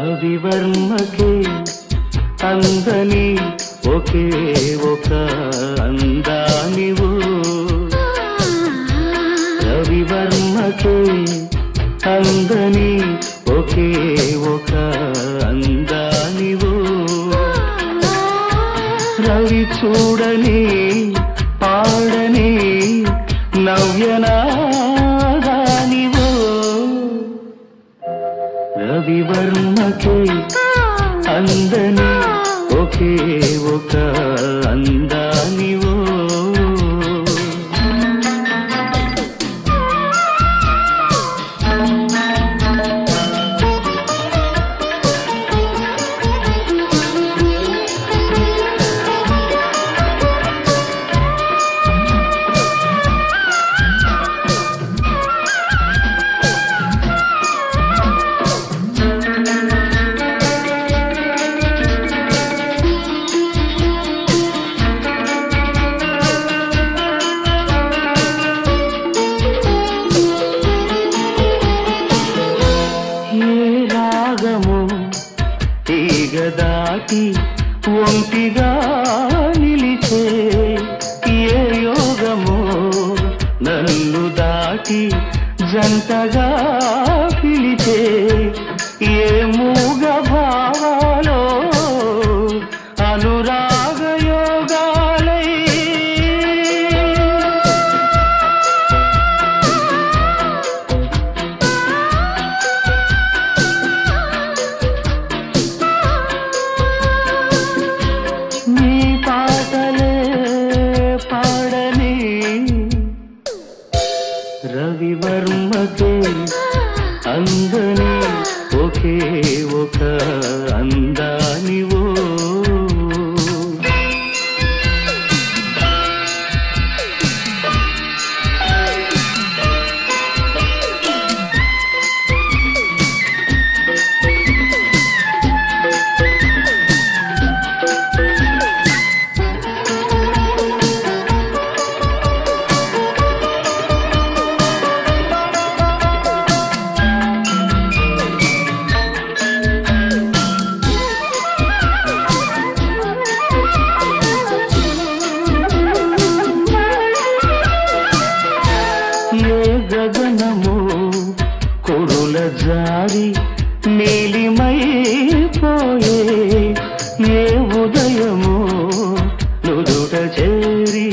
రవివర్మకే అందని ఒకే ఒక అందానివు రవివర్మకే అందని ఒకే ఒక అందానివు రవి చూడని పాడని నవ్యనాదానివో రవివర్మకే అందని ఒకే ఒక అందానివో ఏ రాగము తీగ దాటి ఒంటిగా నిలిచే ఏ యోగము నన్ను దాటి జంటగా పిలిచే ఏ మూగ భావాలో అనురాగ యోగాలై నీ పాటలే పాడని రవివర్మకే అందని ఒకే ఒక అందానివో ఏ గగనము కురుల జారి నీలిమైపోయే ఏ ఉదయము నుదుట చేరి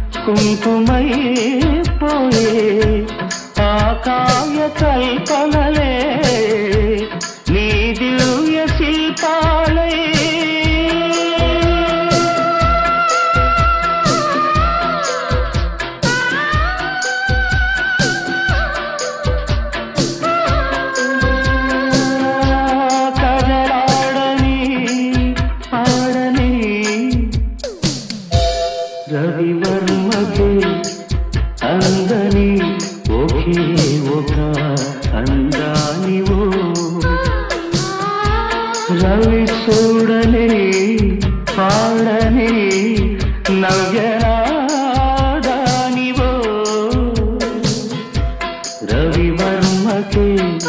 కుంకుమైపోయే ఆకాయ కల్పనలే నీ దివ్య శిల్పాలే కదలాడని ఆడని రవివర్మకే అందని ఒకే ఒక అందానివో రవి చూడని పాడని నవ్యనాదానివో రవివర్మకే